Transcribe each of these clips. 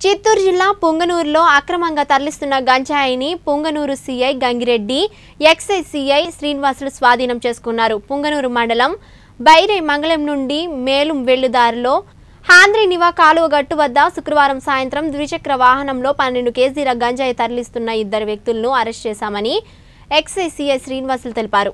చిత్తూరు జిల్లా పొంగనూరులో అక్రమంగా తరలిస్తున్న గంజాయిని Punganur CI Gangireddy excise CI Srinivasulu స్వాధీనం చేసుకున్నారు పొంగనూరు మండలం బైరే మంగళం నుండి మేలుం వెళ్లుదారిలో హాంద్రీనివా కాలువ గట్టు వద్ద శుక్రవారం సాయంత్రం ద్విచక్ర వాహనంలో పన్నెండు కేజీల గంజాయి తరలిస్తున్న ఇద్దరు వ్యక్తులను అరెస్ట్ చేశామని ఎక్సైజ్ సీఐ శ్రీనివాసులు తెలిపారు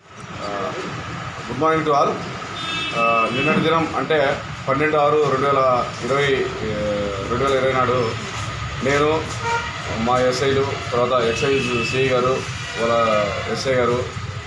గుడ్ మార్నింగ్ టు ఆల్ నిన్నటి దినం అంటే పన్నెండు ఆరు రెండు వేల ఇరవై రెండు వేల ఇరవై నాడు నేను మా ఎస్ఐలు తర్వాత ఎక్సైజ్ సిఐ గారు వాళ్ళ ఎస్ఐ గారు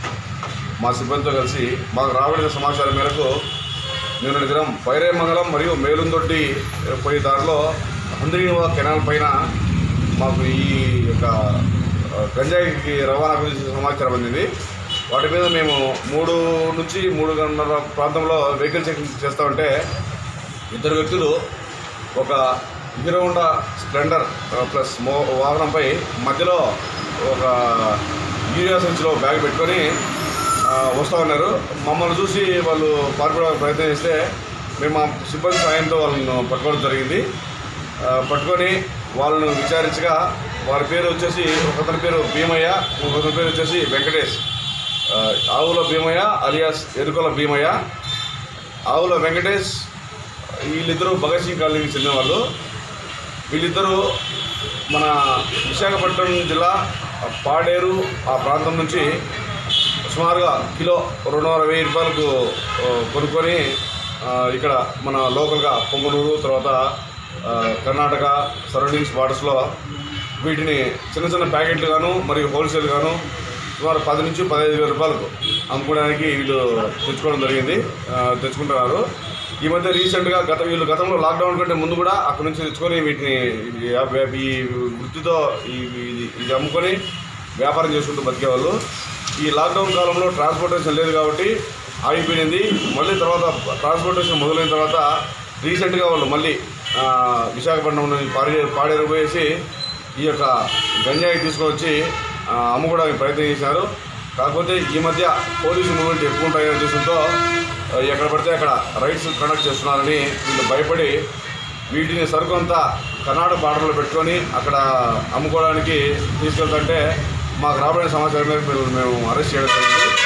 మా సిబ్బందితో కలిసి మాకు రాబడిన సమాచారం మేరకు నిన్నటి దినం పైరేమంగళం మరియు మేలుందొడ్డి పోయే దారిలో హంద్రీనివా కెనాల్ పైన మాకు ఈ యొక్క ఆ, గంజాయికి రవాణా గురించి సమాచారం అందింది వాటి మీద మేము మూడు నుంచి మూడు గంటల ప్రాంతంలో వెహికల్ చెకింగ్ చేస్తూ ఉంటే ఇద్దరు వ్యక్తులు ఒక హీరో హోండా స్ప్లెండర్ ఆ, ప్లస్ మో వాహనంపై మధ్యలో ఒక యూరియా సంచిలో బ్యాగ్ పెట్టుకొని ఆ, వస్తూ ఉన్నారు మమ్మల్ని చూసి వాళ్ళు పారిపోవడానికి ప్రయత్నం చేస్తే మేము మా సిబ్బంది సాయంతో వాళ్ళను పట్టుకోవడం జరిగింది ఆ, పట్టుకొని వాళ్ళను విచారించగా వారి పేరు వచ్చేసి ఒకతని పేరు భీమయ్య ఇంకొకరి పేరు వచ్చేసి వెంకటేష్ ఆ, ఆవుల భీమయ్య అలియాస్ ఎరుకల భీమయ్య ఆవుల వెంకటేష్ వీళ్ళిద్దరూ భగత్ సింగ్ కాలనీకి చెందిన వాళ్ళు వీళ్ళిద్దరూ మన విశాఖపట్నం జిల్లా పాడేరు ఆ ప్రాంతం నుంచి సుమారుగా కిలో రెండు వందల వెయ్యి రూపాయలకు ఆ, కొనుక్కొని ఆ, ఇక్కడ మన లోకల్గా పొంగనూరు తర్వాత ఆ, కర్ణాటక సరౌండింగ్స్ బార్డర్స్లో వీటిని చిన్న చిన్న ప్యాకెట్లు గాను మరియు హోల్సేల్ గాను సుమారు పది నుంచి పదహైదు వేల రూపాయలకు అమ్ముకోవడానికి వీళ్ళు తెచ్చుకోవడం జరిగింది ఆ, తెచ్చుకుంటున్నారు ఈ మధ్య రీసెంట్గా గత వీళ్ళు గతంలో లాక్డౌన్ కంటే ముందు కూడా అక్కడ నుంచి తెచ్చుకొని వీటిని ఈ వ్యాప- ఈ వృత్తితో ఈ ఇది- ఇది అమ్ముకొని వ్యాపారం చేసుకుంటూ బతికేవాళ్ళు ఈ లాక్డౌన్ కాలంలో ట్రాన్స్పోర్టేషన్ లేదు కాబట్టి ఆగిపోయింది మళ్ళీ తర్వాత ట్రాన్స్పోర్టేషన్ మొదలైన తర్వాత రీసెంట్గా వాళ్ళు మళ్ళీ ఆ, విశాఖపట్నం నుంచి పాడే పాడేరు పోయేసి ఈ యొక్క గంజాయి తీసుకొని వచ్చి ఆ, అమ్ముకోవడానికి ప్రయత్నం చేశారు కాకపోతే ఈ మధ్య పోలీసు మూమెంట్ ఎక్కువ ఉంటాయనే ఉద్దేశంతో ఆ, ఎక్కడ పడితే అక్కడ రైడ్స్ కండక్ట్ చేస్తున్నారని వీళ్ళు భయపడి వీటిని సరుకు అంతా కర్ణాటక బార్డర్లో పెట్టుకొని అక్కడ అమ్ముకోవడానికి తీసుకెళ్తుంటే మాకు రాబడిన సమాచారం మేరకు మేము మేము అరెస్ట్ చేయడం జరిగింది